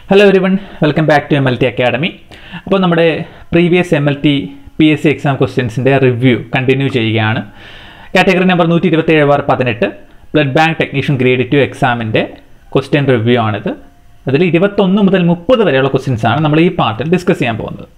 Hello everyone welcome back to M L T academy അപ്പോൾ നമ്മുടെ previous M L T P S C exam ക്വസ്റ്റ്യൻസിൻ്റെ review continue ചെയ്യുകയാണ് category number നൂറ്റി ഇരുപത്തേഴ് bar പതിനെട്ട് blood bank technician grade two എക്സാമിൻ്റെ question review ആണിത് അതിൽ ഇരുപത്തൊന്ന് മുതൽ മുപ്പത് വരെയുള്ള ക്വസ്റ്റ്യൻസ് ആണ് നമ്മൾ ഈ പാർട്ടിൽ ഡിസ്കസ് ചെയ്യാൻ പോകുന്നത്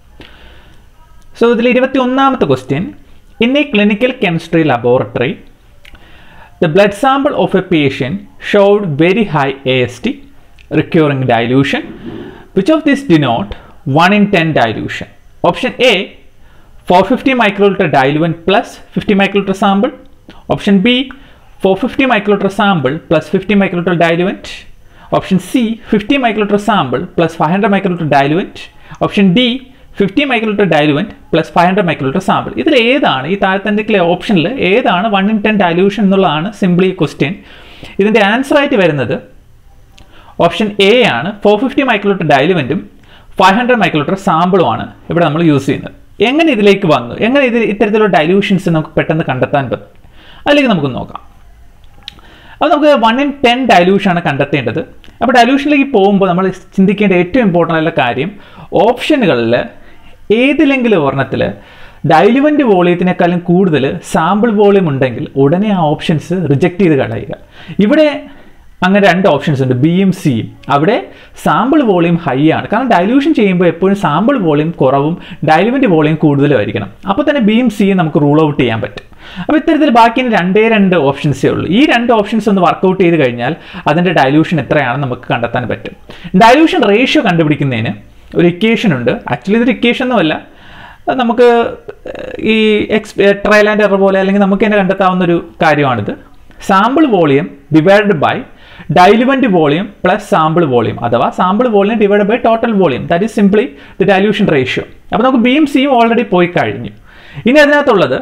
സോ ഇതിൽ ഇരുപത്തി ഒന്നാമത്തെ question in a clinical chemistry laboratory The blood sample of a patient showed very high AST, recurring dilution. Which of these denote 1 in 10 dilution? Option A 450 microliter diluent plus 50 microliter sample. Option B 450 microliter sample plus 50 microliter diluent. Option C 50 microliter sample plus 500 microliter diluent. Option D 50 microlitre diluent plus five hundred microlitre sample ഇതിൽ ഏതാണ് ഈ താഴത്തെ ഓപ്ഷനിൽ ഏതാണ് one in ten dilution എന്നുള്ളതാണ് simply question ഇതിൻ്റെ answer ആയിട്ട് വരുന്നത് ഓപ്ഷൻ എ ആണ് ഫോർ ഫിഫ്റ്റി മൈക്രോലിറ്റർ ഡയലുവൻറ്റും ഫൈവ് ഹൺഡ്രഡ് മൈക്രോലിറ്റർ സാമ്പിളുമാണ് ഇവിടെ നമ്മൾ യൂസ് ചെയ്യുന്നത് എങ്ങനെ ഇതിലേക്ക് വന്നു എങ്ങനെ ഇത് ഇത്തരത്തിലുള്ള ഡയലൂഷൻസ് നമുക്ക് പെട്ടെന്ന് കണ്ടെത്താൻ പറ്റും അതിലേക്ക് നമുക്ക് നോക്കാം അപ്പോൾ നമുക്ക് വൺ ഇൻ ടെൻ ഡയലൂഷനാണ് കണ്ടെത്തേണ്ടത് അപ്പോൾ ഡയലൂഷനിലേക്ക് പോകുമ്പോൾ നമ്മൾ ചിന്തിക്കേണ്ട ഏറ്റവും ഇമ്പോർട്ടൻ്റ് ആയിട്ടുള്ള കാര്യം ഓപ്ഷനുകളിൽ ഏതിലെങ്കിലും ഒരെണ്ണത്തിൽ ഡൈലുവൻ്റ് വോളിയത്തിനേക്കാളും കൂടുതൽ സാമ്പിൾ വോളിയം ഉണ്ടെങ്കിൽ ഉടനെ ആ ഓപ്ഷൻസ് റിജക്റ്റ് ചെയ്ത് കളയുക ഇവിടെ അങ്ങനെ രണ്ട് ഓപ്ഷൻസ് ഉണ്ട് ബിയും സിയും അവിടെ സാമ്പിൾ വോളിയം ഹൈ ആണ് കാരണം ഡൈല്യൂഷൻ ചെയ്യുമ്പോൾ എപ്പോഴും സാമ്പിൾ വോളിയം കുറവും ഡൈലുവൻ്റ് വോളിയം കൂടുതലുമായിരിക്കണം അപ്പോൾ തന്നെ ബിയും സിയും നമുക്ക് റൂൾ ഔട്ട് ചെയ്യാൻ പറ്റും അപ്പോൾ ഇത്തരത്തിൽ ബാക്കി രണ്ടേ രണ്ട് ഓപ്ഷൻസേ ഉള്ളൂ ഈ രണ്ട് ഓപ്ഷൻസ് ഒന്ന് വർക്കൗട്ട് ചെയ്ത് കഴിഞ്ഞാൽ അതിൻ്റെ ഡൈല്യൂഷൻ എത്രയാണെന്ന് നമുക്ക് കണ്ടെത്താൻ പറ്റും ഡൈല്യൂഷൻ റേഷ്യോ കണ്ടുപിടിക്കുന്നതിന് ഒരു ഇക്വേഷൻ ഉണ്ട് ആക്ച്വലി ഇതൊരു ഇക്വേഷൻ ഒന്നുമല്ല നമുക്ക് ഈ എക്സ് ട്രയൽ ആൻഡ് എറർ പോലെ അല്ലെങ്കിൽ നമുക്ക് തന്നെ കണ്ടെത്താവുന്ന ഒരു കാര്യമാണിത് sample volume divided by diluent volume plus sample volume അഥവാ sample volume divide by total volume that is simply the dilution ratio അപ്പോൾ നമുക്ക് ബിയും സിയും ഓൾറെഡി പോയി കഴിഞ്ഞു ഇനി അതിനകത്തുള്ളത്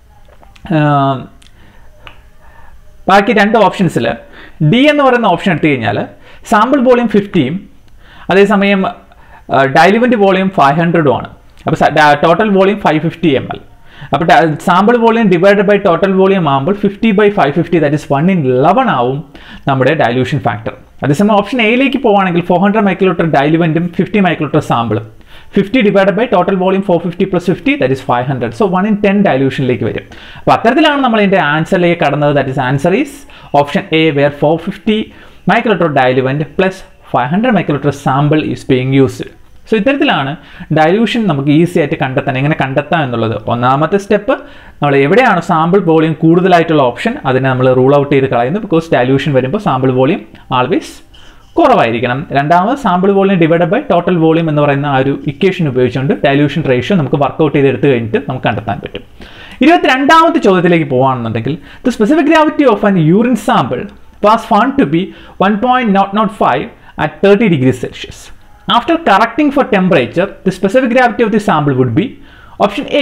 ബാക്കി രണ്ട് ഓപ്ഷൻസിൽ ഡി എന്ന് പറയുന്ന ഓപ്ഷൻ എടുത്തു കഴിഞ്ഞാൽ സാമ്പിൾ വോളിയം ഫിഫ്റ്റിയും അതേസമയം ഡൈലുവൻ്റ് വോളിയം ഫൈവ് ഹൺഡ്രഡും ആണ് അപ്പോൾ total volume five fifty M L അപ്പോൾ sample volume divide by total volume ആകുമ്പോൾ fifty by five fifty that is one in eleven ആവും നമ്മുടെ ഡൈല്യൂഷൻ ഫാക്ടർ അതേസമയം ഓപ്ഷൻ എയിലേക്ക് പോവുകയാണെങ്കിൽ ഫോർ ഹൺഡ്രഡ് മൈക്രോലിറ്റർ ഡൈലുവൻറ്റും ഫിഫ്റ്റി മൈക്രോലിറ്റർ സാമ്പിളും fifty divide by total volume four fifty plus fifty that is five hundred so one in ten ഡൈല്യൂഷനിലേക്ക് വരും അപ്പോൾ അത്തരത്തിലാണ് നമ്മൾ ഇതിൻ്റെ ആൻസറിലേക്ക് കടന്നത് that is answer is option A where four fifty microlitre diluent plus five hundred microlitre sample is being used so ഇത്തരത്തിലാണ് dilution നമുക്ക് ഈസി ആയിട്ട് കണ്ടെത്താൻ എങ്ങനെ കണ്ടെത്താം എന്നുള്ളത് ഒന്നാമത്തെ സ്റ്റെപ്പ് നമ്മൾ എവിടെയാണ് സാമ്പിൾ വോളിയം കൂടുതലായിട്ടുള്ള ഓപ്ഷൻ അതിനെ നമ്മൾ റൂൾ ഔട്ട് ചെയ്ത് കളയുന്നു ബിക്കോസ് ഡൈല്യൂഷൻ വരുമ്പോൾ സാമ്പിൾ വോളിയം ആൾവേസ് കുറവായിരിക്കണം രണ്ടാമത് sample volume divide by total volume എന്ന് പറയുന്ന ആ ഒരു ഇക്വേഷൻ ഉപയോഗിച്ചുകൊണ്ട് ഡൈല്യൂഷൻ റേഷ്യോ നമുക്ക് വർക്കൗട്ട് ചെയ്ത് എടുത്തു കഴിഞ്ഞിട്ട് നമുക്ക് കണ്ടെത്താൻ പറ്റും ഇരുപത്തിരണ്ടാമത്തെ ചോദ്യത്തിലേക്ക് പോകുകയാണെന്നുണ്ടെങ്കിൽ the specific gravity of an urine sample was found to be one point nought nought five at thirty degree Celsius After correcting for temperature, the specific gravity of the sample would be option A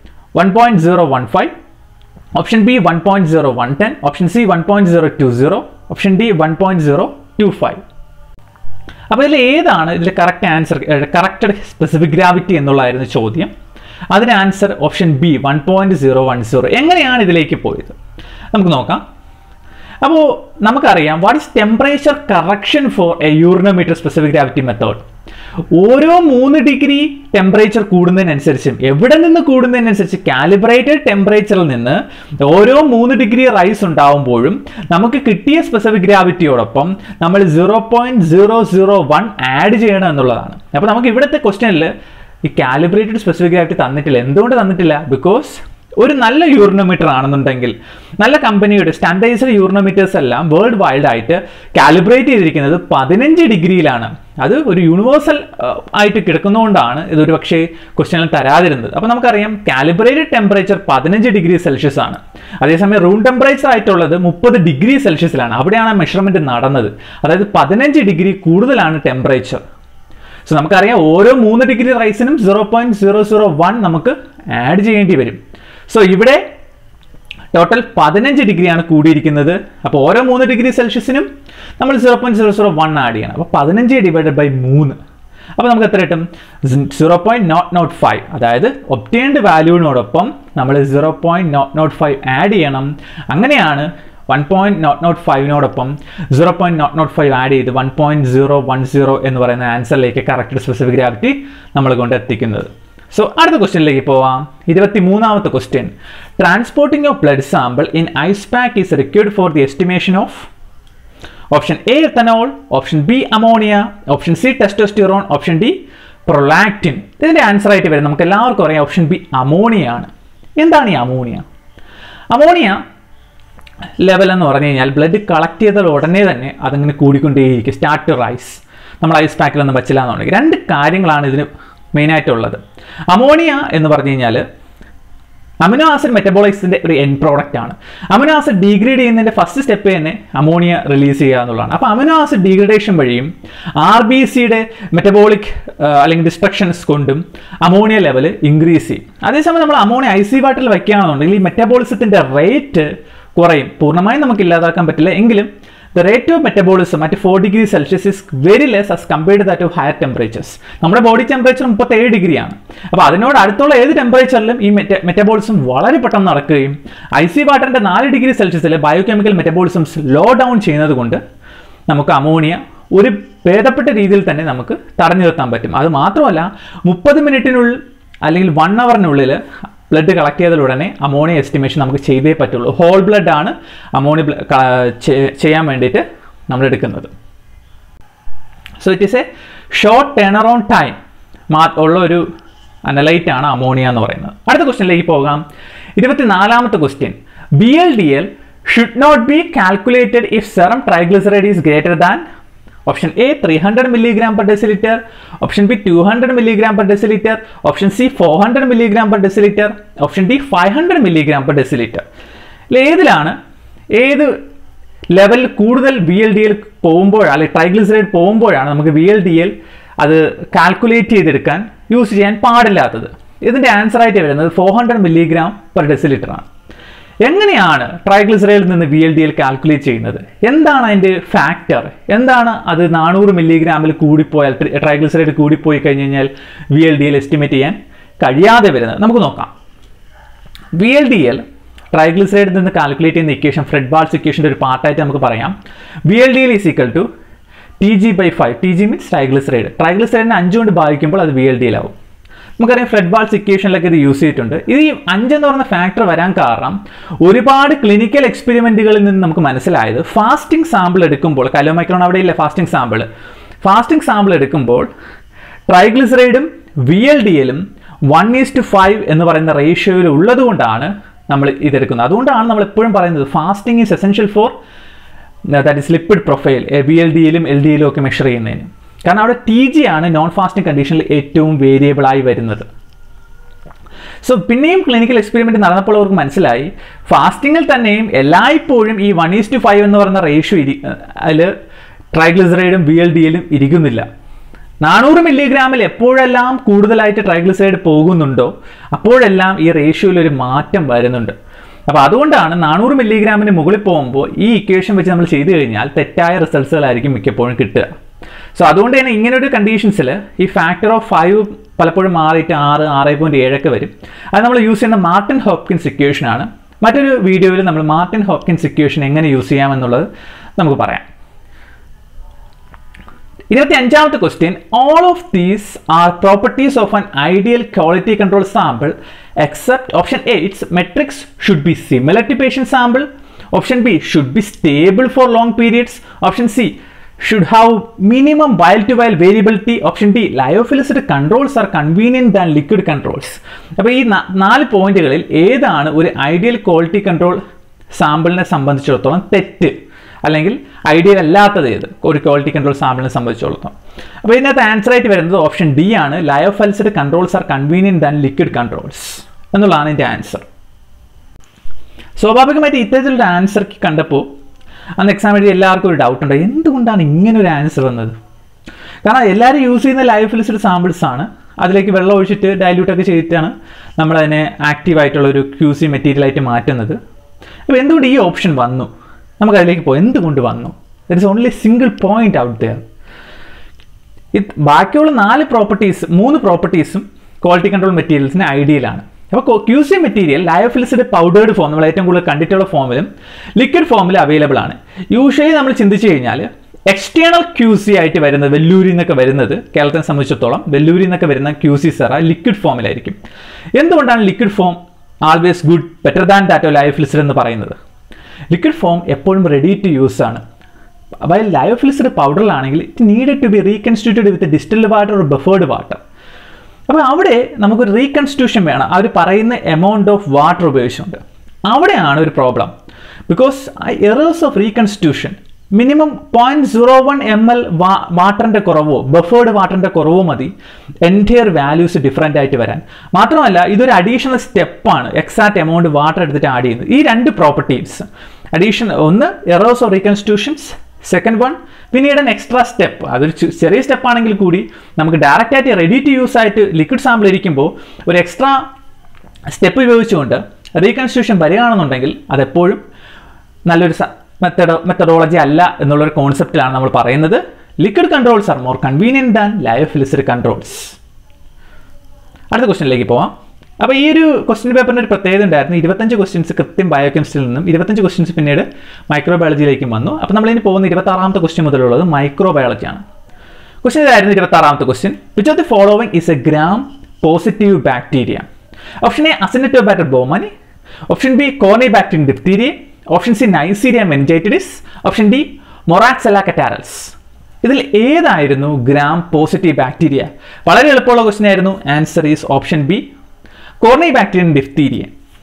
1.015, option B 1.0110, option C 1.020, option D 1.025. അപ്പോൾ ഇതിൽ ഏതാണ് ഇതിൻ്റെ correct answer corrected specific gravity എന്നുള്ളതായിരുന്നു ചോദ്യം അതിന് answer option B one point zero one zero എങ്ങനെയാണ് ഇതിലേക്ക് പോയത് നമുക്ക് നോക്കാം അപ്പോൾ നമുക്കറിയാം what is temperature correction for a urinometer specific gravity method ഓരോ മൂന്ന് ഡിഗ്രി ടെമ്പറേച്ചർ കൂടുന്നതിനനുസരിച്ചും എവിടെ നിന്ന് കൂടുന്നതിനനുസരിച്ച് കാലിബ്രേറ്റഡ് ടെമ്പറേച്ചറിൽ നിന്ന് ഓരോ മൂന്ന് ഡിഗ്രി റൈസ് ഉണ്ടാവുമ്പോഴും നമുക്ക് കിട്ടിയ സ്പെസിഫിക് ഗ്രാവിറ്റിയോടൊപ്പം നമ്മൾ zero point zero zero one add ചെയ്യണം എന്നുള്ളതാണ് അപ്പോൾ നമുക്ക് ഇവിടുത്തെ ക്വസ്റ്റ്യനിൽ ഈ കാലിബ്രേറ്റഡ് സ്പെസിഫിക് ഗ്രാവിറ്റി തന്നിട്ടില്ല എന്തുകൊണ്ട് തന്നിട്ടില്ല ബിക്കോസ് ഒരു നല്ല യൂറിനോമീറ്റർ ആണെന്നുണ്ടെങ്കിൽ നല്ല കമ്പനിയുടെ സ്റ്റാൻഡേർഡൈസ്ഡ് യൂറിനോമീറ്റേഴ്സ് എല്ലാം വേൾഡ് വൈഡ് ആയിട്ട് കാലിബ്രേറ്റ് ചെയ്തിരിക്കുന്നത് പതിനഞ്ച് ഡിഗ്രിയിലാണ് അത് ഒരു യൂണിവേഴ്സൽ ആയിട്ട് കിടക്കുന്നതുകൊണ്ടാണ് ഇതൊരു പക്ഷേ ക്വസ്റ്റ്യനിൽ തരാതിരുന്നത് അപ്പോൾ നമുക്കറിയാം കാലിബ്രേറ്റഡ് ടെമ്പറേച്ചർ പതിനഞ്ച് ഡിഗ്രി സെൽഷ്യസ് ആണ് അതേസമയം റൂം ടെമ്പറേച്ചർ ആയിട്ടുള്ളത് മുപ്പത് ഡിഗ്രി സെൽഷ്യസിലാണ് അവിടെയാണ് മെഷർമെൻറ്റ് നടന്നത് അതായത് പതിനഞ്ച് ഡിഗ്രി കൂടുതലാണ് ടെമ്പറേച്ചർ സോ നമുക്കറിയാം ഓരോ മൂന്ന് ഡിഗ്രി റൈസിനും zero point zero zero one നമുക്ക് ആഡ് ചെയ്യേണ്ടി വരും സോ ഇവിടെ ടോട്ടൽ പതിനഞ്ച് ഡിഗ്രിയാണ് കൂടിയിരിക്കുന്നത് അപ്പോൾ ഓരോ മൂന്ന് ഡിഗ്രി സെൽഷ്യസിനും നമ്മൾ zero point zero zero one add ചെയ്യണം അപ്പോൾ പതിനഞ്ച് ഡിവൈഡഡ് ബൈ മൂന്ന് അപ്പോൾ നമുക്ക് എത്ര കിട്ടും zero point nought nought five അതായത് ഒപ്റ്റേൺഡ് വാല്യൂവിനോടൊപ്പം നമ്മൾ zero point nought nought five add ചെയ്യണം അങ്ങനെയാണ് വൺ പോയിന്റ് നോട്ട് നോട്ട് ഫൈവിനോടൊപ്പം zero point nought nought five add ചെയ്ത് one point zero one zero എന്ന് പറയുന്ന ആൻസറിലേക്ക് കറക്റ്റ് സ്പെസിഫിക് ഗ്രാവിറ്റി നമ്മൾ കൊണ്ട് എത്തിക്കുന്നത് സോ അടുത്ത ക്വസ്റ്റ്യനിലേക്ക് പോവാം ഇരുപത്തി മൂന്നാമത്തെ question transporting of blood sample in ice pack is required for the estimation of option A ethanol option B ammonia option C testosterone option D prolactin ഇതിൻ്റെ ആൻസർ ആയിട്ട് വരും നമുക്ക് എല്ലാവർക്കും അറിയാം ഓപ്ഷൻ ബി അമോണിയ ആണ് എന്താണ് ഈ അമോണിയ അമോണിയ ലെവൽ എന്ന് പറഞ്ഞു കഴിഞ്ഞാൽ ബ്ലഡ് കളക്ട് ചെയ്താൽ ഉടനെ തന്നെ അതിങ്ങനെ കൂടിക്കൊണ്ടേയിരിക്കും സ്റ്റാർട്ട് ടു റൈസ് നമ്മൾ ഐസ് പാക്കിലൊന്നും വച്ചില്ല എന്നുണ്ടെങ്കിൽ രണ്ട് കാര്യങ്ങളാണ് ഇതിന് മെയിനായിട്ടുള്ളത് അമോണിയ എന്ന് പറഞ്ഞു കഴിഞ്ഞാൽ അമിനോ ആസിഡ് മെറ്റബോളൈസിന്റെ ഒരു എൻ പ്രോഡക്റ്റ് ആണ് അമിനോ ആസിഡ് ഡീഗ്രേഡ് ചെയ്യുന്നതിന്റെ ഫസ്റ്റ് സ്റ്റെപ്പ് തന്നെ അമോണിയ റിലീസ് ചെയ്യുക എന്നുള്ളതാണ് അപ്പോൾ അമിനോ ആസിഡ് ഡീഗ്രഡേഷൻ വഴിയും ആർ ബി സിയുടെ മെറ്റബോളിക് അല്ലെങ്കിൽ ഡിസ്ട്രക്ഷൻസ് കൊണ്ടും അമോണിയ ലെവൽ ഇൻക്രീസ് ചെയ്യും അതേസമയം നമ്മൾ അമോണിയ ഐ സി വാട്ടറിൽ വയ്ക്കുകയാണെന്നുണ്ടെങ്കിൽ ഈ മെറ്റബോളിസത്തിന്റെ റേറ്റ് കുറയും പൂർണ്ണമായും നമുക്ക് ഇല്ലാതാക്കാൻ പറ്റില്ല എങ്കിലും the rate of metabolism at four degree Celsius is very less as compared to that of higher temperatures നമ്മുടെ ബോഡി ടെമ്പറേച്ചർ മുപ്പത്തേഴ് ഡിഗ്രിയാണ് അപ്പോൾ അതിനോട് അടുത്തുള്ള ഏത് ടെമ്പറേച്ചറിലും ഈ മെറ്റബോളിസം വളരെ പെട്ടെന്ന് നടക്കുകയും ഐ സി വാട്ടറിൻ്റെ നാല് ഡിഗ്രി സെൽഷ്യസിൽ ബയോകെമിക്കൽ മെറ്റബോളിസംസ് ലോ ഡൗൺ ചെയ്യുന്നത് കൊണ്ട് നമുക്ക് അമോണിയ ഒരു ഭേദപ്പെട്ട രീതിയിൽ തന്നെ നമുക്ക് തടഞ്ഞു നിർത്താൻ പറ്റും അത് മാത്രമല്ല മുപ്പത് മിനിറ്റിനുള്ളിൽ അല്ലെങ്കിൽ വൺ അവറിനുള്ളിൽ ബ്ലഡ് കളക്ട് ചെയ്താൽ ഉടനെ അമോണിയ എസ്റ്റിമേഷൻ നമുക്ക് ചെയ്തേ പറ്റുള്ളൂ ഹോൾ ബ്ലഡ് ആണ് അമോണിയ ചെയ്യാൻ വേണ്ടിയിട്ട് നമ്മൾ എടുക്കുന്നത് so it is a short turn around time മാ ഉള്ള ഒരു അനലൈറ്റ് ആണ് അമോണിയ എന്ന് പറയുന്നത് അടുത്ത ക്വസ്റ്റ്യനിലേക്ക് പോകാം ഇരുപത്തിനാലാമത്തെ question V L D L should not be calculated if serum triglyceride is greater than option A three hundred milligram per decilitre option B two hundred milligram per decilitre option C four hundred milligram per decilitre option D five hundred milligram per decilitre ഏതിലാണ് ഏത് ലെവലിൽ കൂടുതൽ V L D L പോകുമ്പോഴാണ് അല്ലെങ്കിൽ triglyceride പോകുമ്പോഴാണ് നമുക്ക് V L D L അത് calculate ചെയ്തെടുക്കാൻ യൂസ് ചെയ്യാൻ പാടില്ലാത്തത് ഇതിൻ്റെ ആൻസർ ആയിട്ട് വരുന്നത് four hundred milligram per decilitre ആണ് എങ്ങനെയാണ് ട്രൈഗ്ലിസറൈഡിൽ നിന്ന് V L D L calculate ചെയ്യുന്നത് എന്താണ് അതിൻ്റെ ഫാക്ടർ എന്താണ് അത് നാനൂറ് മില്ലിഗ്രാമിൽ കൂടിപ്പോയാൽ ട്രൈഗ്ലിസറൈഡ് കൂടിപ്പോയി കഴിഞ്ഞ് കഴിഞ്ഞാൽ V L D L estimate ചെയ്യാൻ കഴിയാതെ വരുന്നത് നമുക്ക് നോക്കാം വി എൽ ഡി എൽ ട്രൈഗ്ലിസറൈഡിൽ നിന്ന് കാൽക്കുലേറ്റ് ചെയ്യുന്ന ഇക്വേഷൻ ഫ്രെഡ് ബാൾസ് ഇക്വേഷൻ്റെ ഒരു പാർട്ടായിട്ട് നമുക്ക് പറയാം V L D L is equal to T G by five T G means triglyceride ട്രൈഗ്ലിസറൈഡിനെ അഞ്ച് കൊണ്ട് ഭാഗിക്കുമ്പോൾ അത് വി എൽ ഡി എൽ ആവും നമുക്കറിയാം ഫ്രെഡ് ബാൾസ് ഇക്വേഷനിലൊക്കെ ഇത് യൂസ് ചെയ്തിട്ടുണ്ട് ഇത് ഈ അഞ്ചെന്ന് പറയുന്ന ഫാക്ടർ വരാൻ കാരണം ഒരുപാട് ക്ലിനിക്കൽ എക്സ്പെരിമെൻറ്റുകളിൽ നിന്ന് നമുക്ക് മനസ്സിലായത് ഫാസ്റ്റിംഗ് സാമ്പിൾ എടുക്കുമ്പോൾ കലോമൈക്രോൺ അവിടെ ഇല്ല ഫാസ്റ്റിംഗ് സാമ്പിൾ ഫാസ്റ്റിംഗ് സാമ്പിൾ എടുക്കുമ്പോൾ ട്രൈഗ്ലിസറൈഡും വി എൽ ഡി എല്ലും വൺ ഈസ് ടു ഫൈവ് എന്ന് പറയുന്ന റേഷ്യോയിൽ ഉള്ളതുകൊണ്ടാണ് നമ്മൾ ഇതെടുക്കുന്നത് അതുകൊണ്ടാണ് നമ്മൾ എപ്പോഴും പറയുന്നത് fasting is essential for that is lipid profile V L ഡിയിലും എൽ ഡിയിലും ഒക്കെ മെഷർ ചെയ്യുന്നതിന് കാരണം അവിടെ ടി ജി ആണ് നോൺ ഫാസ്റ്റിംഗ് കണ്ടീഷനിൽ ഏറ്റവും വേരിയബിൾ ആയി വരുന്നത് സോ പിന്നെയും ക്ലിനിക്കൽ എക്സ്പെരിമെന്റ് നടന്നപ്പോൾ അവർക്ക് മനസ്സിലായി ഫാസ്റ്റിങ്ങിൽ തന്നെയും എല്ലായ്പ്പോഴും ഈ വൺ ഈസ് ടു ഫൈവ് എന്ന് പറയുന്ന റേഷ്യോ ഇരി അതിൽ ട്രൈഗ്ലിസറൈഡും ബി എൽ ഡിയിലും ഇരിക്കുന്നില്ല നാനൂറ് മില്ലിഗ്രാമിൽ എപ്പോഴെല്ലാം കൂടുതലായിട്ട് ട്രൈഗ്ലിസറൈഡ് പോകുന്നുണ്ടോ അപ്പോഴെല്ലാം ഈ റേഷ്യോയിൽ ഒരു മാറ്റം വരുന്നുണ്ട് അപ്പോൾ അതുകൊണ്ടാണ് നാനൂറ് മില്ലിഗ്രാമിന് മുകളിൽ പോകുമ്പോൾ ഈ ഇക്വേഷൻ വെച്ച് നമ്മൾ ചെയ്തു കഴിഞ്ഞാൽ തെറ്റായ റിസൾട്ട്സുകളായിരിക്കും മിക്കപ്പോഴും കിട്ടുക സോ അതുകൊണ്ട് തന്നെ ഇങ്ങനെ ഒരു കണ്ടീഷൻസിൽ ഈ ഫാക്ടർ ഓഫ് ഫൈവ് പലപ്പോഴും മാറിയിട്ട് ആറ് ആറ് പോയിൻറ്റ് ഏഴൊക്കെ വരും അത് നമ്മൾ യൂസ് ചെയ്യുന്ന മാർട്ടിൻ ഹോപ്കിൻസ് ഇക്വേഷൻ ആണ് മറ്റൊരു വീഡിയോയിൽ നമ്മൾ മാർട്ടിൻ ഹോപ്കിൻസ് ഇക്വേഷൻ എങ്ങനെ യൂസ് ചെയ്യാമെന്നുള്ളത് നമുക്ക് പറയാം ഇരുപത്തി അഞ്ചാമത്തെ question all of these are properties of an ideal quality control sample except option A its matrix should be similar to patient sample option B should be stable for long periods option C should have minimum vial to vial variability option D lyophilised controls are convenient than liquid controls അപ്പോൾ ഈ നാല് പോയിന്റുകളിൽ ഏതാണ് ഒരു ideal quality control സാമ്പിളിനെ സംബന്ധിച്ചിടത്തോളം തെറ്റ് അല്ലെങ്കിൽ ideal അല്ലാത്തത് ഏത് ഒരു ക്വാളിറ്റി കൺട്രോൾ സാമ്പിളിനെ സംബന്ധിച്ചിടത്തോളം അപ്പോൾ ഇതിനകത്ത് ആൻസർ ആയിട്ട് വരുന്നത് ഓപ്ഷൻ ഡി ആണ് lyophilised controls are convenient than liquid controls എന്നുള്ളതാണ് ഇതിൻ്റെ ആൻസർ സ്വാഭാവികമായിട്ട് ഇത്തരത്തിലൊരു ആൻസർ കണ്ടപ്പോൾ അന്ന് എക്സാം എഴുതി എല്ലാവർക്കും ഒരു ഡൗട്ട് ഉണ്ട് എന്തുകൊണ്ടാണ് ഇങ്ങനെ ഒരു ആൻസർ വന്നത് കാരണം എല്ലാവരും യൂസ് ചെയ്യുന്ന ലയോഫിലിസിഡ് സാമ്പിൾസ് ആണ് അതിലേക്ക് വെള്ളം ഒഴിച്ചിട്ട് ഡയല്യൂട്ട് ഒക്കെ ചെയ്തിട്ടാണ് നമ്മളതിനെ ആക്റ്റീവായിട്ടുള്ള ഒരു ക്യൂ സി മെറ്റീരിയലായിട്ട് മാറ്റുന്നത് അപ്പോൾ എന്തുകൊണ്ട് ഈ ഓപ്ഷൻ വന്നു നമുക്ക് അതിലേക്ക് പോയി എന്തുകൊണ്ട് വന്നു there is only single point out there ഇത് ബാക്കിയുള്ള നാല് പ്രോപ്പർട്ടീസ് മൂന്ന് പ്രോപ്പർട്ടീസും ക്വാളിറ്റി കൺട്രോൾ മെറ്റീരിയൽസിന് ഐഡിയലാണ് അപ്പോൾ Q C material lyophilised powdered form നമ്മൾ ഏറ്റവും കൂടുതൽ കണ്ടിട്ടുള്ള ഫോമിലും ലിക്വിഡ് ഫോമിലും അവൈലബിൾ ആണ് യൂഷ്വലി നമ്മൾ ചിന്തിച്ചു കഴിഞ്ഞാൽ എക്സ്റ്റേണൽ ക്യൂ സി ആയിട്ട് വരുന്നത് വെല്ലൂരിൽ നിന്നൊക്കെ വരുന്നത് കേരളത്തിനെ സംബന്ധിച്ചിടത്തോളം വെല്ലൂരിൽ നിന്നൊക്കെ വരുന്ന ക്യൂ സി സെറ ലിക്വിഡ് ഫോമിലായിരിക്കും എന്തുകൊണ്ടാണ് liquid form always good better than ഡാറ്റോ ലയോഫിലിസിഡ് എന്ന് പറയുന്നത് ലിക്വിഡ് ഫോം എപ്പോഴും റെഡി ടു യൂസ് ആണ് വൈൽ ലയോഫിലിസിഡ് പൗഡറിലാണെങ്കിൽ it needed to be reconstituted with distilled water ഒരു ബഫേർഡ് വാട്ടർ അപ്പോൾ അവിടെ നമുക്കൊരു റീകൺസ്റ്റിറ്റ്യൂഷൻ വേണം അവർ പറയുന്ന എമൗണ്ട് ഓഫ് വാട്ടർ ഉപയോഗിച്ചുകൊണ്ട് അവിടെയാണ് ഒരു problem because errors of reconstitution minimum point zero one M L വാട്ടറിൻ്റെ കുറവോ ബഫേർഡ് വാട്ടറിൻ്റെ കുറവോ മതി എൻറ്റയർ വാല്യൂസ് ഡിഫറെൻ്റ് ആയിട്ട് വരാൻ മാത്രമല്ല ഇതൊരു അഡീഷണൽ സ്റ്റെപ്പാണ് എക്സാക്ട് എമൗണ്ട് വാട്ടർ എടുത്തിട്ട് ആഡ് ചെയ്യുന്നത് ഈ രണ്ട് പ്രോപ്പർട്ടീസ് അഡീഷൻ ഒന്ന് errors of reconstitutions second one പിന്നീട് an എക്സ്ട്രാ സ്റ്റെപ്പ് അതൊരു ചു- ചെറിയ സ്റ്റെപ്പ് ആണെങ്കിൽ കൂടി നമുക്ക് ഡയറക്റ്റ് ആയിട്ട് റെഡി ടു യൂസ് ആയിട്ട് ലിക്വിഡ് സാമ്പിൾ ഇരിക്കുമ്പോൾ ഒരു എക്സ്ട്രാ സ്റ്റെപ്പ് ഉപയോഗിച്ചുകൊണ്ട് റീകൺസ്റ്റിറ്റ്യൂഷൻ വരികയാണെന്നുണ്ടെങ്കിൽ അതെപ്പോഴും നല്ലൊരു മെത്തഡോ മെത്തഡോളജി അല്ല എന്നുള്ളൊരു കോൺസെപ്റ്റിലാണ് നമ്മൾ പറയുന്നത് liquid controls are more convenient than lyophilised controls അടുത്ത ക്വസ്റ്റ്യനിലേക്ക് പോവാം അപ്പോൾ ഈ ഒരു ക്വസ്റ്റ്യൻ പേപ്പറിന് ഒരു പ്രത്യേകത ഉണ്ടായിരുന്നു ഇരുപത്തഞ്ച് ക്വസ്റ്റ്യൻസ് കൃത്യം ബയോകെമിസ്ട്രിയിൽ നിന്നും ഇരുപത്തഞ്ച് ക്വസ്റ്റ്യൻസ് പിന്നീട് മൈക്രോബയോളജിയിലേക്കും വന്നു അപ്പോൾ നമ്മളിനി പോകുന്ന ഇരുപത്താറാമത്തെ ക്വസ്റ്റ്യൻ മുതലുള്ളത് മൈക്രോബയോളജിയാണ് ക്വസ്റ്റ്യൻ ഇതായിരുന്നു ഇരുപത്താറാമത്തെ question which of the following is a gram positive bacteria option A Acinetobacter baumannii option B Corynebacterium diphtheriae option C Neisseria meningitidis option D Moraxella catarrhalis ഇതിൽ ഏതായിരുന്നു ഗ്രാം പോസിറ്റീവ് ബാക്ടീരിയ വളരെ എളുപ്പമുള്ള question ആയിരുന്നു answer is option B Corynebacterium diphtheriae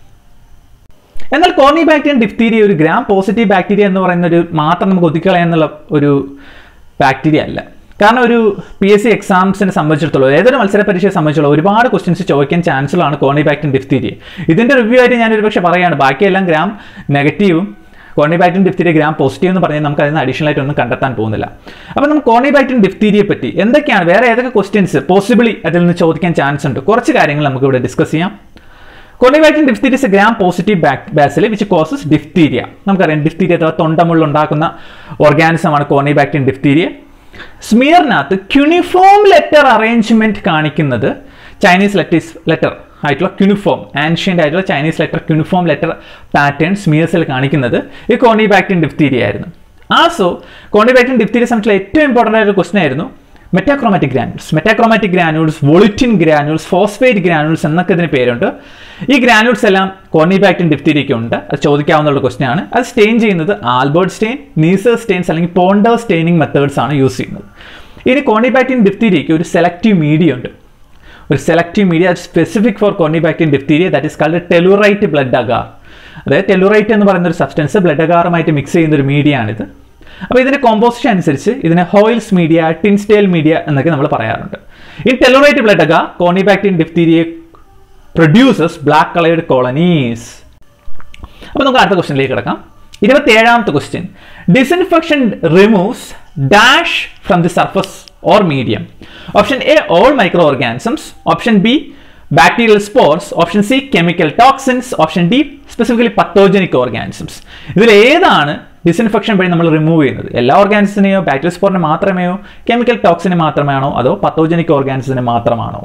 എന്നാൽ Corynebacterium diphtheriae ഒരു gram positive bacteria എന്ന് പറയുന്ന ഒരു മാത്രം നമുക്ക് ഒതുക്കളയാന്നുള്ള ഒരു ബാക്ടീരിയ അല്ല കാരണം ഒരു പി എസ് സി എക്സാംസിനെ സംബന്ധിച്ചിടത്തോളം ഏതൊരു മത്സര പരീക്ഷയെ സംബന്ധിച്ചിടത്തോളം ഒരുപാട് ക്വസ്റ്റ്യൻസ് ചോദിക്കാൻ ചാൻസ് ഉള്ളതാണ് കോർണി ബാക്ടീരിയൻ ഡിഫ്തീരിയ ഇതിൻ്റെ റിവ്യൂ ആയിട്ട് ഞാൻ ഒരു പക്ഷേ പറയാണ് ബാക്കിയെല്ലാം ഗ്രാം നെഗറ്റീവും കോർണിബാക്ടീരിയൻ ഡിഫ്തീരിയ ഗ്രാം പോസിറ്റീവ് എന്ന് പറഞ്ഞാൽ നമുക്ക് അതിന് അഡീഷണൽ ആയിട്ട് ഒന്നും കണ്ടെത്താൻ പോകുന്നില്ല അപ്പോൾ നമുക്ക് കോർണിബാക്ടീരിയൻ ഡിഫ്തീരിയെ പറ്റി എന്തൊക്കെയാണ് വേറെ ഏതൊക്കെ ക്വസ്റ്റ്യൻസ് പോസിബിളി അതിൽ നിന്ന് ചോദിക്കാൻ ചാൻസ് ഉണ്ട് കുറച്ച് കാര്യങ്ങൾ നമുക്ക് ഇവിടെ ഡിസ്കസ് ചെയ്യാം Corynebacterium diphtheriae is gram positive bacilli which causes diphtheria നമുക്കറിയാം ഡിഫ്തീരിയ അഥവാ തൊണ്ടമുള്ള ഉണ്ടാക്കുന്ന ഓർഗാനിസമാണ് കോർണിബാക്ടീരിയൻ ഡിഫ്തീരിയ സ്മിയറിനകത്ത് ക്യൂണിഫോം ലെറ്റർ അറേഞ്ച്മെന്റ് കാണിക്കുന്നത് ചൈനീസ് ലെറ്റേഴ്സ് ലെറ്റർ ആയിട്ടുള്ള ക്യൂണിഫോം ആൻഷ്യൻ്റ് ആയിട്ടുള്ള Chinese letter cuneiform letter pattern സ്മിയേഴ്സിൽ കാണിക്കുന്നത് ഈ കോണിബാക്ടീരിയൻ ഡിഫ്തീരിയ ആയിരുന്നു ആസോ കോണിബാക്ടീരിയൻ ഡിഫ്തീരിയ സംബന്ധിച്ചുള്ള ഏറ്റവും ഇമ്പോർട്ടൻ്റ് ആയിട്ട് ക്വസ്റ്റൻ ആയിരുന്നു metachromatic granules metachromatic granules volutin granules phosphate granules എന്നൊക്കെ ഇതിന് പേരുണ്ട് ഈ ഗ്രാനുൾസ് എല്ലാം കോർണിബാക്ടീരിയൻ ഡിഫ്തീരിയയ്ക്ക് ഉണ്ട് അത് ചോദിക്കാവുന്ന ക്വസ്റ്റൻ ആണ് അത് സ്റ്റെയിൻ ചെയ്യുന്നത് ആൽബർട്ട് സ്റ്റെയിൻ നീസർ സ്റ്റെയിൻസ് അല്ലെങ്കിൽ പോണ്ടർ സ്റ്റെയിനിങ് മെത്തേഡ്സ് ആണ് യൂസ് ചെയ്യുന്നത് ഇനി കോർണിബാക്ടീരിയൻ ഡിഫ്തീരിയയ്ക്ക് ഒരു സെലക്റ്റീവ് മീഡിയ ഉണ്ട് ഒരു selective media specific for Corynebacterium diphtheriae that is called tellurite blood agar അതായത് ടെലുറൈറ്റ് എന്ന് പറയുന്ന ഒരു സബ്സ്റ്റൻസ് ബ്ലഡ് അഗാറുമായിട്ട് മിക്സ് ചെയ്യുന്ന ഒരു മീഡിയ ആണിത് അപ്പോൾ ഇതിന്റെ കോമ്പോസിഷൻ അനുസരിച്ച് ഇതിനെ ഹോയിൽസ് മീഡിയ ടിൻസ്റ്റേൽ മീഡിയ എന്നൊക്കെ നമ്മൾ പറയാറുണ്ട് ഈ tellurite blood agar Corynebacterium diphtheriae producers black coloured colonies അപ്പോൾ നമുക്ക് അടുത്ത ക്വസ്റ്റ്യനിലേക്ക് കിടക്കാം ഇരുപത്തിയേഴാമത്തെ question disinfection removes dash from the surface or medium option A all micro organisms option B bacterial spores option C chemical toxins option D specifically pathogenic organisms ഇതിൽ ഏതാണ് disinfection വഴി നമ്മൾ റിമൂവ് ചെയ്യുന്നത് എല്ലാ ഓർഗാനിസത്തിനെയോ ബാക്ടീരിയൽ സ്പോറിനെ മാത്രമേയോ കെമിക്കൽ ടോക്സിനെ മാത്രമാണോ അതോ പത്തോജനിക് ഓർഗാനിസത്തിന് മാത്രമാണോ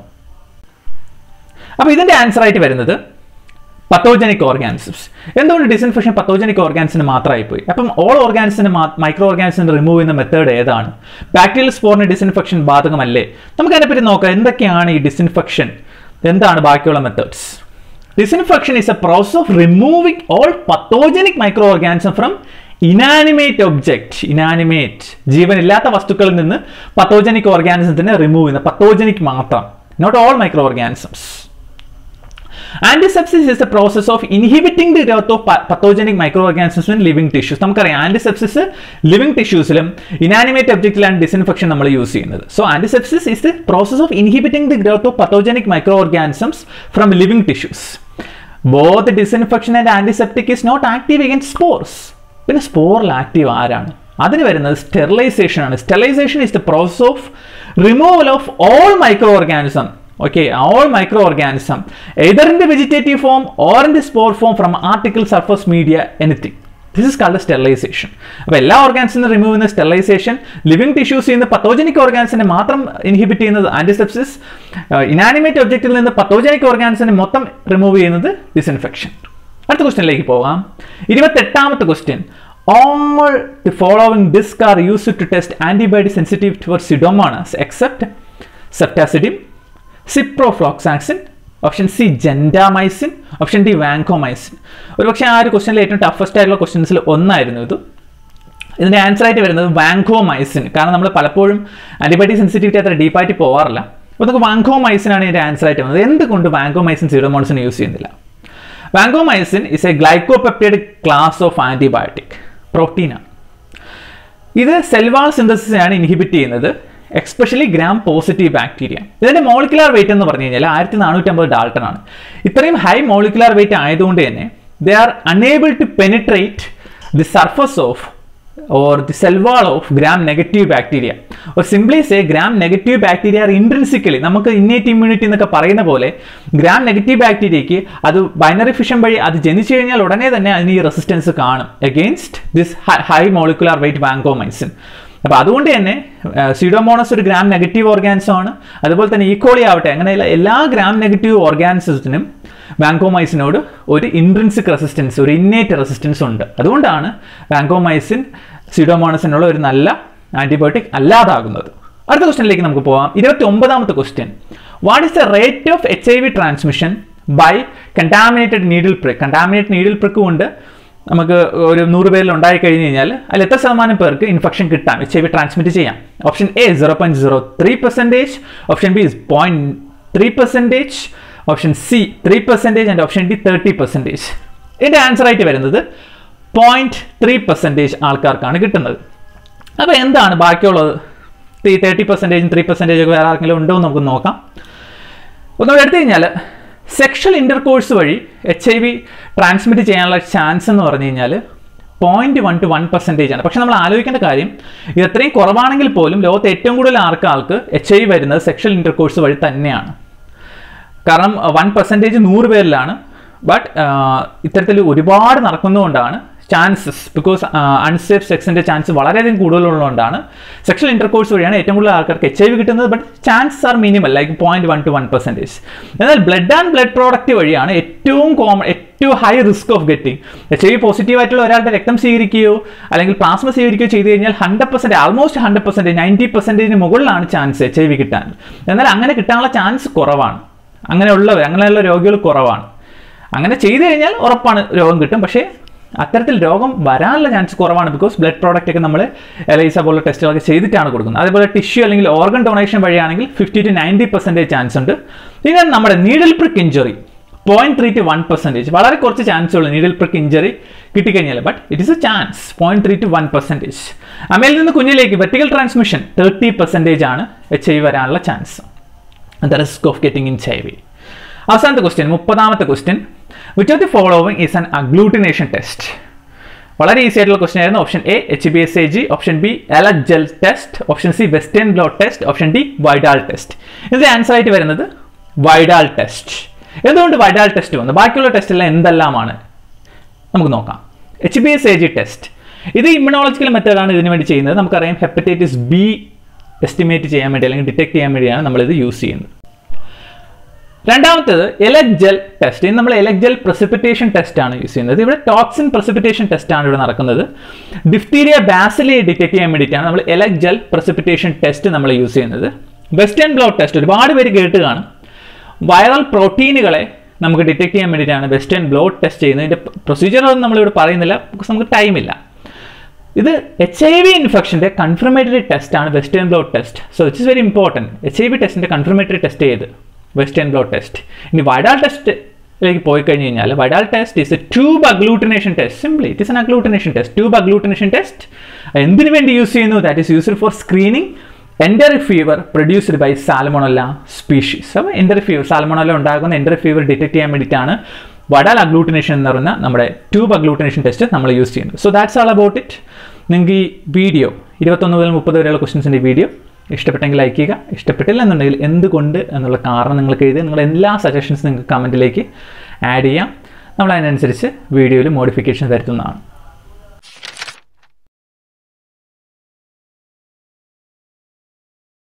അപ്പോൾ ഇതിന്റെ ആൻസർ ആയിട്ട് വരുന്നത് പത്തോജനിക് ഓർഗാനിസംസ് എന്തുകൊണ്ട് ഡിസിൻഫെക്ഷൻ പത്തോജനിക് ഓർഗാനിസിന് മാത്രമായി പോയി അപ്പം ഓൾ ഓർഗാനിസിന് മൈക്രോ ഓർഗാനിസിന് റിമൂവ് ചെയ്യുന്ന മെത്തേഡ് ഏതാണ് ബാക്ടീരിയൽ സ്പോറിന് ഡിസിൻഫെക്ഷൻ ബാധകമല്ലേ നമുക്ക് അതിനെപ്പറ്റി നോക്കാം എന്തൊക്കെയാണ് ഈ ഡിസിൻഫെക്ഷൻ എന്താണ് ബാക്കിയുള്ള methods disinfection is a process of removing all pathogenic micro organism from inanimate object inanimate ജീവനില്ലാത്ത വസ്തുക്കളിൽ നിന്ന് പത്തോജനിക് ഓർഗാനിസത്തിനെ റിമൂവ് ചെയ്യുന്ന പത്തോജനിക് മാത്രം not all micro organisms antisepsis is a process of inhibiting the growth of pathogenic micro organisms in living tissues നമുക്കറിയാം antisepsis living ടിഷ്യൂസിലും inanimate ഒബ്ജക്റ്റിലാണ് disinfection നമ്മൾ use ചെയ്യുന്നത് so antisepsis is the process of inhibiting the growth of pathogenic micro organisms from living tissues both disinfection and antiseptic is not active against spores പിന്നെ സ്പോറിൽ active ആരാണ് അതിന് വരുന്നത് sterilisation ആണ് sterilisation is the process of removal of all micro organism okay all microorganism either in the vegetative form or in the spore form from article surface media anything this is called sterilisation അപ്പോൾ എല്ലാ ഓർഗാൻസിൽ നിന്ന് remove ചെയ്യുന്ന sterilisation living tissues ചെയ്യുന്ന പത്തോജനിക് ഓർഗാൻസിനെ മാത്രം inhibit ചെയ്യുന്നത് ആൻറ്റിസെപ്സിസ് inanimate ഒബ്ജക്റ്റിൽ നിന്ന് പത്തോജനിക് ഓർഗാൻസിനെ മൊത്തം remove ചെയ്യുന്നത് ഡിസ്ഇൻഫെക്ഷൻ അടുത്ത ക്വസ്റ്റ്യനിലേക്ക് പോകാം ഇരുപത്തെട്ടാമത്തെ question all the following discs are used to test antibody sensitive towards pseudomonas except ceftazidime ciprofloxacin option C gentamicin option D vancomycin ഒരുപക്ഷെ ആ ഒരു ക്വസ്റ്റനിൽ ഏറ്റവും ടഫസ്റ്റ് ആയിട്ടുള്ള ക്വസ്റ്റ്യൻസിൽ ഒന്നായിരുന്നു ഇത് ഇതിൻ്റെ ആൻസർ ആയിട്ട് വരുന്നത് വാങ്കോമൈസിൻ കാരണം നമ്മൾ പലപ്പോഴും ആൻറ്റിബയോട്ടി സെൻസിറ്റിവിറ്റി അത്ര ഡീപ്പായിട്ട് പോകാറില്ല അപ്പോൾ നമുക്ക് വാങ്കോമൈസിൻ ആണ് ഇതിൻ്റെ ആൻസർ ആയിട്ട് വന്നത് എന്തുകൊണ്ട് വാങ്കോമൈസിൻ സീറോമോൺസിന് യൂസ് ചെയ്യുന്നില്ല vancomycin is a glycopeptide class of antibiotic പ്രോട്ടീനാണ് ഇത് സെൽവാൾ സിന്തസിസിനെയാണ് ഇൻഹിബിറ്റ് ചെയ്യുന്നത് എക്സ്പെഷ്യലി ഗ്രാം പോസിറ്റീവ് ബാക്ടീരിയ ഇതിന്റെ മോളിക്കുലാർ വെയിറ്റ് എന്ന് പറഞ്ഞു കഴിഞ്ഞാൽ ആയിരത്തി നാനൂറ്റമ്പത് ഡാൾട്ടൺ ആണ് ഇത്രയും ഹൈ മോളിക്കുലാർ വെയിറ്റ് ആയതുകൊണ്ട് തന്നെ they are unable to penetrate the surface of or the cell wall of gram negative bacteria or simply say gram negative bacteria are intrinsically നമുക്ക് ഇന്നേറ്റ് ഇമ്മ്യൂണിറ്റി എന്നൊക്കെ പറയുന്ന പോലെ ഗ്രാം നെഗറ്റീവ് ബാക്ടീരിയയ്ക്ക് അത് binary fission വഴി അത് ജനിച്ചു കഴിഞ്ഞാൽ ഉടനെ തന്നെ അതിന് ഈ റെസിസ്റ്റൻസ് കാണും against this high molecular weight vancomycin അപ്പോൾ അതുകൊണ്ട് തന്നെ സീഡോമോണസ് ഒരു ഗ്രാം നെഗറ്റീവ് ഓർഗാൻസം ആണ് അതുപോലെ തന്നെ ഈക്കോളി ആവട്ടെ അങ്ങനെയുള്ള എല്ലാ ഗ്രാം നെഗറ്റീവ് ഓർഗാൻസത്തിനും വാങ്കോമൈസിനോട് ഒരു ഇൻട്രിൻസിക് റെസിസ്റ്റൻസ് ഒരു ഇന്നേറ്റ് റെസിസ്റ്റൻസ് ഉണ്ട് അതുകൊണ്ടാണ് വാങ്കോമൈസിൻ സീഡോമോണസിനുള്ള ഒരു നല്ല ആൻറ്റിബയോട്ടിക് അല്ലാതാകുന്നത് അടുത്ത ക്വസ്റ്റ്യനിലേക്ക് നമുക്ക് പോവാം ഇരുപത്തി ഒമ്പതാമത്തെ question what is the rate of H I V transmission by contaminated needle prick contaminate needle prick കൊണ്ട് നമുക്ക് ഒരു നൂറ് പേരിൽ ഉണ്ടായി കഴിഞ്ഞ് കഴിഞ്ഞാൽ അതിൽ എത്ര ശതമാനം പേർക്ക് ഇൻഫെക്ഷൻ കിട്ടാം എച്ച് ഐ വി ട്രാൻസ്മിറ്റ് ചെയ്യാം option A zero point zero three percentage option B point three percentage option C three percentage and option D thirty percentage ഇതിൻ്റെ ആൻസർ ആയിട്ട് വരുന്നത് പോയിന്റ് ത്രീ പെർസെൻറ്റേജ് ആൾക്കാർക്കാണ് കിട്ടുന്നത് അപ്പോൾ എന്താണ് ബാക്കിയുള്ളത് ഈ തേർട്ടി പെർസെൻറ്റേജും ത്രീ പെർസെൻറ്റേജ് ഒക്കെ വേറെ ആർക്കെങ്കിലും ഉണ്ടോ എന്ന് നമുക്ക് നോക്കാം ഒന്നുകൂടെ എടുത്തു കഴിഞ്ഞാൽ സെക്ഷൽ ഇൻ്റർകോഴ്സ് വഴി എച്ച് ഐ വി ട്രാൻസ്മിറ്റ് ചെയ്യാനുള്ള ചാൻസ് എന്ന് പറഞ്ഞു കഴിഞ്ഞാൽ point one two one percentage ആണ് പക്ഷെ നമ്മൾ ആലോചിക്കേണ്ട കാര്യം ഇത് എത്രയും കുറവാണെങ്കിൽ പോലും ലോകത്ത് ഏറ്റവും കൂടുതൽ ആർക്ക് ആൾക്ക് എച്ച് ഐ വി വരുന്നത് സെക്ഷൽ ഇൻ്റർകോഴ്സ് വഴി തന്നെയാണ് കാരണം വൺ പെർസെൻറ്റേജ് നൂറ് പേരിലാണ് ബട്ട് ഇത്തരത്തിൽ ഒരുപാട് നടക്കുന്നതുകൊണ്ടാണ് ചാൻസസ് ബിക്കോസ് അൺസേഫ് സെക്സിൻ്റെ ചാൻസ് വളരെയധികം കൂടുതലുള്ളതുകൊണ്ടാണ് സെക്ഷൽ ഇൻ്റർകോഴ്സ് വഴിയാണ് ഏറ്റവും കൂടുതൽ ആൾക്കാർക്ക് എച്ച് ഐ വി കിട്ടുന്നത് but chances are minimal like point one two one percentage എന്നാൽ ബ്ലഡ് ആൻഡ് ബ്ലഡ് പ്രോഡക്റ്റ് വഴിയാണ് ഏറ്റവും കോമൺ ഏറ്റവും high risk of getting H I V positive ആയിട്ടുള്ള ഒരാളുടെ രക്തം സ്വീകരിക്കുകയോ അല്ലെങ്കിൽ പ്ലാസ്മ സ്വീകരിക്കുകയോ ചെയ്ത് കഴിഞ്ഞാൽ hundred percent almost hundred percent ninety പെർസെൻറ്റേജിന് മുകളിലാണ് ചാൻസ് എച്ച് ഐ വി കിട്ടാൻ എന്നാൽ അങ്ങനെ കിട്ടാനുള്ള ചാൻസ് കുറവാണ് അങ്ങനെയുള്ളവർ അങ്ങനെയുള്ള രോഗികൾ കുറവാണ് അങ്ങനെ ചെയ്തു കഴിഞ്ഞാൽ ഉറപ്പാണ് രോഗം കിട്ടും പക്ഷേ അത്തരത്തിൽ രോഗം വരാനുള്ള ചാൻസ് കുറവാണ് ബിക്കോസ് ബ്ലഡ് പ്രോഡക്റ്റ് ഒക്കെ നമ്മൾ എലൈസ പോലുള്ള ടെസ്റ്റുകളൊക്കെ ചെയ്തിട്ടാണ് കൊടുക്കുന്നത് അതേപോലെ ടിഷ്യൂ അല്ലെങ്കിൽ ഓർഗൻ ഡൊണേഷൻ വഴിയാണെങ്കിൽ fifty to ninety percentage chance ഉണ്ട് പിന്നെ നമ്മുടെ needle prick injury point three two one percentage വളരെ കുറച്ച് ചാൻസ് ഉള്ളൂ നീഡിൽ പ്രിക്ക് ഇഞ്ചറി കിട്ടിക്കഴിഞ്ഞാൽ but it is a chance point three two one percentage അമ്മയിൽ നിന്ന് കുഞ്ഞിലേക്ക് വെർട്ടിക്കൽ ട്രാൻസ്മിഷൻ തേർട്ടി പെർസെൻറ്റേജ് ആണ് എച്ച് ഐ വരാനുള്ള chance the risk of getting in H I V അവസാനത്തെ ക്വസ്റ്റ്യൻ മുപ്പതാമത്തെ question which of the following is an agglutination test വളരെ easy ആയിട്ടുള്ള question ആയിരുന്നു option A H B S A G option B Elek gel test option C Western blot test option D Widal test ഇതിന്റെ answer ആയിട്ട് വരുന്നത് Widal test എന്തുകൊണ്ട് Widal test വന്നു ബാക്കിയുള്ള test എല്ലാം എന്തെല്ലാമാണ് നമുക്ക് നോക്കാം H B S A G test ഇത് ഇമ്മ്യൂണോളജിക്കൽ മെത്തേഡാണ് ഇതിനു വേണ്ടി ചെയ്യുന്നത് നമുക്കറിയാം ഹെപ്പറ്റൈറ്റിസ് ബി എസ്റ്റിമേറ്റ് ചെയ്യാൻ വേണ്ടി അല്ലെങ്കിൽ ഡിറ്റക്ട് ചെയ്യാൻ വേണ്ടിയാണ് നമ്മളിത് യൂസ് ചെയ്യുന്നത് രണ്ടാമത്തേത് എലക് ജെൽ ടെസ്റ്റ് ഇത് നമ്മൾ എലക് ജെൽ പ്രസിപ്പിറ്റേഷൻ ടെസ്റ്റ് ആണ് യൂസ് ചെയ്യുന്നത് ഇവിടെ ടോക്സിൻ പ്രസിപ്പിറ്റേഷൻ ടെസ്റ്റ് ആണ് ഇവിടെ നടക്കുന്നത് ഡിഫ്തീരിയ ബാസിലെ ഡിറ്റക്ട് ചെയ്യാൻ വേണ്ടിയിട്ടാണ് നമ്മൾ എലക് ജെൽ പ്രസിപ്പിറ്റേഷൻ ടെസ്റ്റ് നമ്മൾ യൂസ് ചെയ്യുന്നത് വെസ്റ്റേൺ ബ്ലോട്ട് ടെസ്റ്റ് ഒരുപാട് പേര് കേട്ട് കാണും വൈറൽ പ്രോട്ടീനുകളെ നമുക്ക് ഡിറ്റക്ട് ചെയ്യാൻ വേണ്ടിയിട്ടാണ് വെസ്റ്റേൺ ബ്ലോട്ട് ടെസ്റ്റ് ചെയ്യുന്നത് ഇതിൻ്റെ പ്രൊസീജിയറൊന്നും നമ്മളിവിടെ പറയുന്നില്ല ബിക്കോസ് നമുക്ക് ടൈമില്ല ഇത് എച്ച് ഐ വി ഇൻഫെക്ഷൻ്റെ കൺഫർമേറ്ററി ടെസ്റ്റ് ആണ് western blot test so it's very important H I V ടെസ്റ്റിൻ്റെ കൺഫർമേറ്ററി ടെസ്റ്റ് ചെയ്ത് വെസ്റ്റേൺ ബ്ലോട്ട് ടെസ്റ്റ് ഇനി വൈഡാൾ ടെസ്റ്റിലേക്ക് പോയി കഴിഞ്ഞ് കഴിഞ്ഞാൽ Widal test is a tube agglutination test simply it is an agglutination test tube agglutination test എന്തിനു വേണ്ടി use ചെയ്യുന്നു that is used for screening enteric fever produced by Salmonella species അപ്പോൾ enteric fever സാലമോണല്ല ഉണ്ടാകുന്ന എൻഡറി fever detect ചെയ്യാൻ വേണ്ടിയിട്ടാണ് വഡാൽ agglutination എന്ന് പറയുന്ന നമ്മുടെ ട്യൂബ് അഗ്ലൂട്ടിനേഷൻ ടെസ്റ്റ് നമ്മൾ യൂസ് ചെയ്യുന്നത് so that's all about it നിങ്ങൾക്ക് ഈ വീഡിയോ ഇരുപത്തൊന്ന് മുതൽ മുപ്പത് വരെയുള്ള ക്വസ്റ്റ്യൻസിൻ്റെ വീഡിയോ ഇഷ്ടപ്പെട്ടെങ്കിൽ ലൈക്ക് ചെയ്യുക ഇഷ്ടപ്പെട്ടില്ല എന്നുണ്ടെങ്കിൽ എന്തുകൊണ്ട് എന്നുള്ള കാരണം നിങ്ങൾക്ക് എഴുതി നിങ്ങൾ എല്ലാ സജഷൻസ് നിങ്ങൾക്ക് കമൻറ്റിലേക്ക് ആഡ് ചെയ്യാം നമ്മൾ അതിനനുസരിച്ച് വീഡിയോയിൽ മോഡിഫിക്കേഷൻ വരുത്തുന്നതാണ്